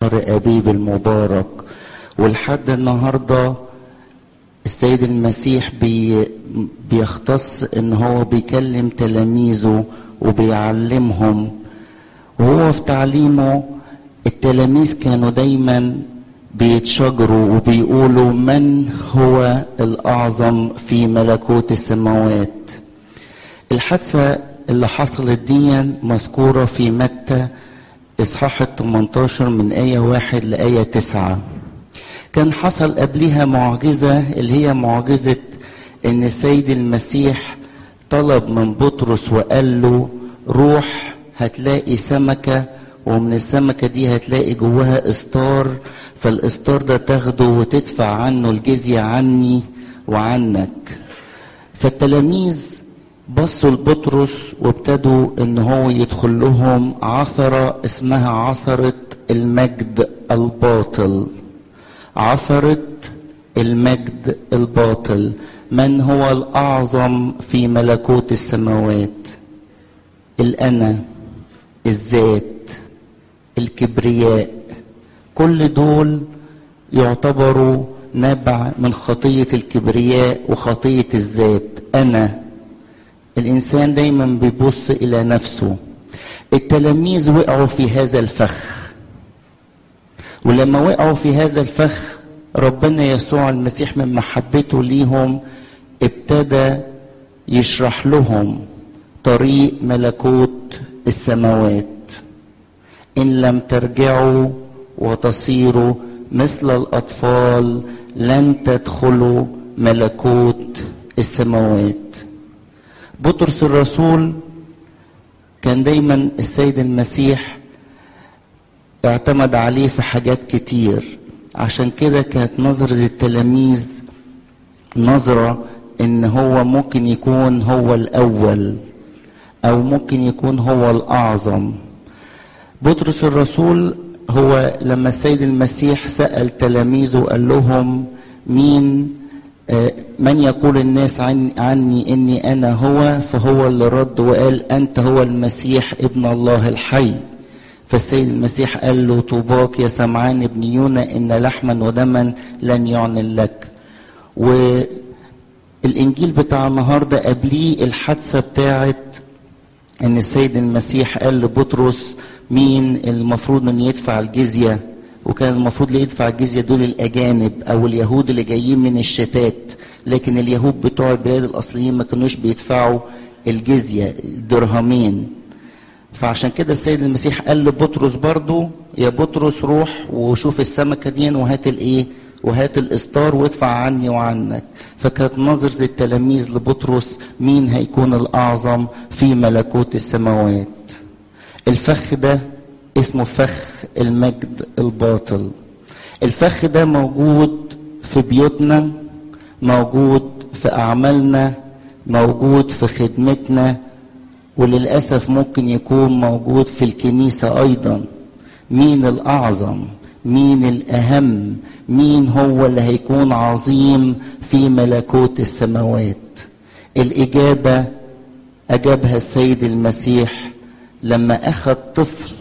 شهر أبيب المبارك ولحد النهارده السيد المسيح بي بيختص ان هو بيكلم تلاميذه وبيعلمهم وهو في تعليمه التلاميذ كانوا دايما بيتشجروا وبيقولوا من هو الاعظم في ملكوت السماوات الحادثه اللي حصلت دي مذكوره في متى اصحاح ال 18 من ايه واحد لايه تسعه كان حصل قبلها معجزة اللي هي معجزة إن السيد المسيح طلب من بطرس وقال له روح هتلاقي سمكة ومن السمكة دي هتلاقي جواها إستار فالإستار ده تاخده وتدفع عنه الجزية عني وعنك فالتلاميذ بصوا لبطرس وابتدوا ان هو يدخل لهم عثرة اسمها عثرة المجد الباطل عثرة المجد الباطل من هو الأعظم في ملكوت السماوات الأنا الذات الكبرياء كل دول يعتبروا نبع من خطية الكبرياء وخطية الذات أنا الإنسان دايما بيبص إلى نفسه التلاميذ وقعوا في هذا الفخ ولما وقعوا في هذا الفخ ربنا يسوع المسيح من محبته ليهم ابتدى يشرح لهم طريق ملكوت السماوات ان لم ترجعوا وتصيروا مثل الاطفال لن تدخلوا ملكوت السماوات بطرس الرسول كان دايما السيد المسيح اعتمد عليه في حاجات كتير عشان كده كانت نظرة التلاميذ نظرة ان هو ممكن يكون هو الاول او ممكن يكون هو الاعظم بطرس الرسول هو لما السيد المسيح سأل تلاميذه قال لهم مين من يقول الناس عن عني اني انا هو فهو اللي رد وقال انت هو المسيح ابن الله الحي فالسيد المسيح قال له طوباك يا سمعان ابن يونا ان لحما ودما لن يعلن لك والانجيل بتاع النهارده قبليه الحادثه بتاعت ان السيد المسيح قال لبطرس مين المفروض ان يدفع الجزيه وكان المفروض اللي يدفع الجزيه دول الاجانب او اليهود اللي جايين من الشتات لكن اليهود بتوع البلاد الاصليين ما كانوش بيدفعوا الجزيه درهمين فعشان كده السيد المسيح قال لبطرس برضو يا بطرس روح وشوف السمكه دي وهات الايه وهات الإستار وادفع عني وعنك فكانت نظرة التلاميذ لبطرس مين هيكون الأعظم في ملكوت السماوات الفخ ده اسمه فخ المجد الباطل الفخ ده موجود في بيوتنا موجود في أعمالنا موجود في خدمتنا وللأسف ممكن يكون موجود في الكنيسة أيضا مين الأعظم مين الأهم مين هو اللي هيكون عظيم في ملكوت السماوات الإجابة أجابها السيد المسيح لما أخذ طفل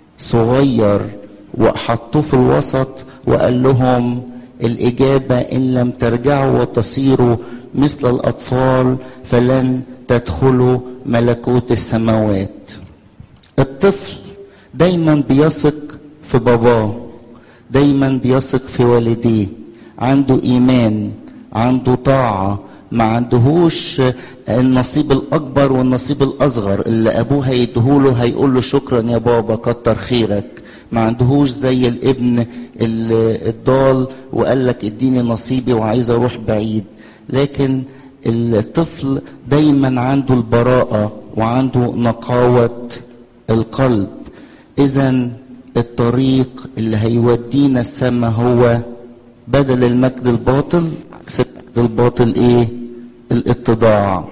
صغير وحطوه في الوسط وقال لهم الإجابة إن لم ترجعوا وتصيروا مثل الأطفال فلن تدخلوا ملكوت السماوات الطفل دايما بيثق في باباه دايما بيثق في والديه عنده ايمان عنده طاعه ما عندهوش النصيب الاكبر والنصيب الاصغر اللي ابوه هيديهوله هيقول له شكرا يا بابا كتر خيرك ما عندهوش زي الابن الضال وقال لك اديني نصيبي وعايز اروح بعيد لكن الطفل دايما عنده البراءه وعنده نقاوه القلب اذا الطريق اللي هيودينا السما هو بدل المجد الباطل عكس المجد الباطل ايه الاتضاع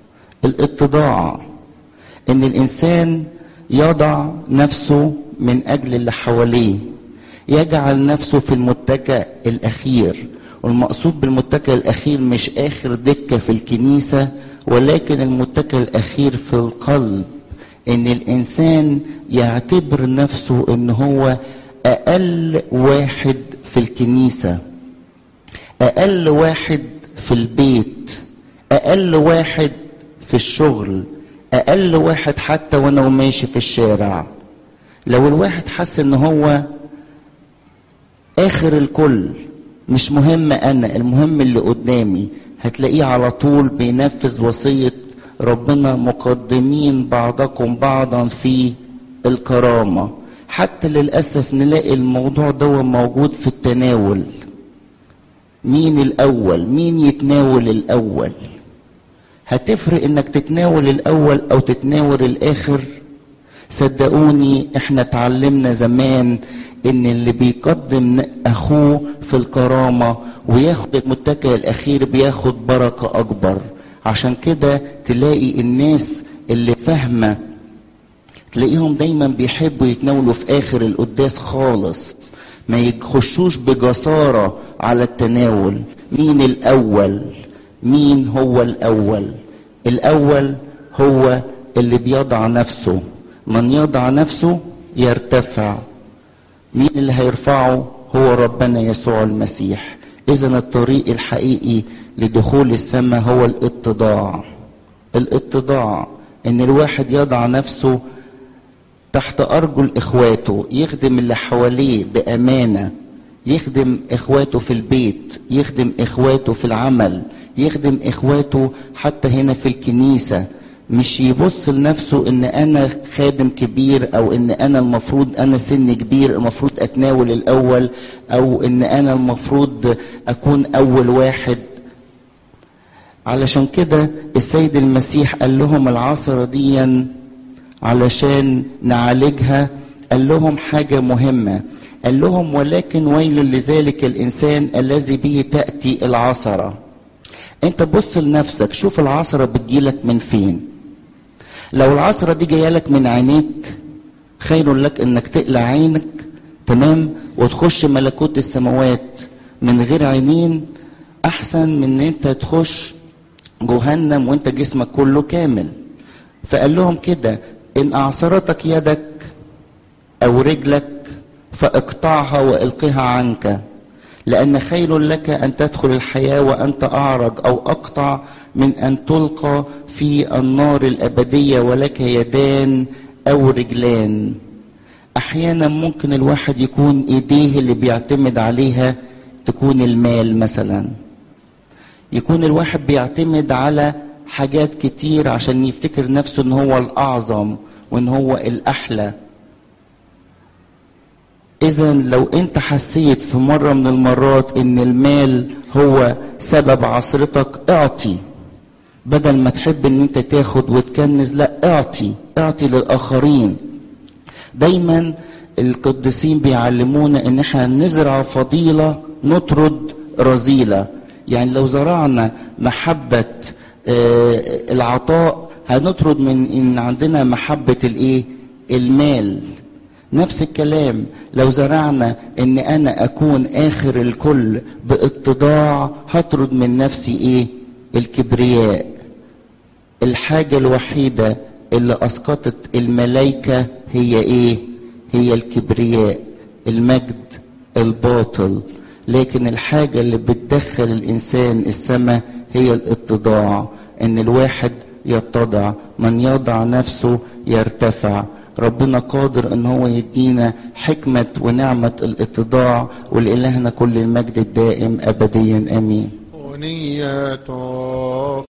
الاتضاع ان الانسان يضع نفسه من اجل اللي حواليه يجعل نفسه في المتكئ الاخير والمقصود بالمتكئ الاخير مش اخر دكه في الكنيسه ولكن المتكئ الاخير في القلب ان الانسان يعتبر نفسه ان هو اقل واحد في الكنيسه اقل واحد في البيت اقل واحد في الشغل اقل واحد حتى وانا ماشي في الشارع لو الواحد حس ان هو اخر الكل مش مهم انا المهم اللي قدامي هتلاقيه على طول بينفذ وصية ربنا مقدمين بعضكم بعضا في الكرامة حتى للأسف نلاقي الموضوع ده موجود في التناول مين الأول مين يتناول الأول هتفرق انك تتناول الأول أو تتناول الآخر صدقوني احنا اتعلمنا زمان ان اللي بيقدم اخوه في الكرامة وياخد المتكئ الاخير بياخد بركة اكبر عشان كده تلاقي الناس اللي فاهمة تلاقيهم دايما بيحبوا يتناولوا في اخر القداس خالص ما يخشوش بجسارة على التناول مين الاول مين هو الاول الاول هو اللي بيضع نفسه من يضع نفسه يرتفع مين اللي هيرفعه هو ربنا يسوع المسيح اذا الطريق الحقيقي لدخول السماء هو الاتضاع الاتضاع ان الواحد يضع نفسه تحت ارجل اخواته يخدم اللي حواليه بامانه يخدم اخواته في البيت يخدم اخواته في العمل يخدم اخواته حتى هنا في الكنيسه مش يبص لنفسه ان انا خادم كبير او ان انا المفروض انا سن كبير المفروض اتناول الاول او ان انا المفروض اكون اول واحد علشان كده السيد المسيح قال لهم العصرة دي علشان نعالجها قال لهم حاجة مهمة قال لهم ولكن ويل لذلك الإنسان الذي به تأتي العصرة انت بص لنفسك شوف العصرة بتجيلك من فين لو العصرة دي جاية لك من عينيك خير لك انك تقلع عينك تمام وتخش ملكوت السماوات من غير عينين احسن من ان انت تخش جهنم وانت جسمك كله كامل فقال لهم كده ان اعصرتك يدك او رجلك فاقطعها والقها عنك لان خير لك ان تدخل الحياه وانت اعرج او اقطع من ان تلقى في النار الابديه ولك يدان او رجلان احيانا ممكن الواحد يكون ايديه اللي بيعتمد عليها تكون المال مثلا يكون الواحد بيعتمد على حاجات كتير عشان يفتكر نفسه ان هو الاعظم وان هو الاحلى اذا لو انت حسيت في مره من المرات ان المال هو سبب عصرتك اعطي بدل ما تحب ان انت تاخد وتكنز لا اعطي اعطي للاخرين دايما القديسين بيعلمونا ان احنا نزرع فضيله نطرد رذيله يعني لو زرعنا محبه العطاء هنطرد من ان عندنا محبه الايه المال نفس الكلام لو زرعنا ان انا اكون اخر الكل باتضاع هطرد من نفسي ايه الكبرياء الحاجة الوحيدة اللي اسقطت الملائكة هي ايه هي الكبرياء المجد الباطل لكن الحاجة اللي بتدخل الانسان السماء هي الاتضاع ان الواحد يتضع من يضع نفسه يرتفع ربنا قادر ان هو يدينا حكمة ونعمة الاتضاع ولإلهنا كل المجد الدائم ابديا امين أغنية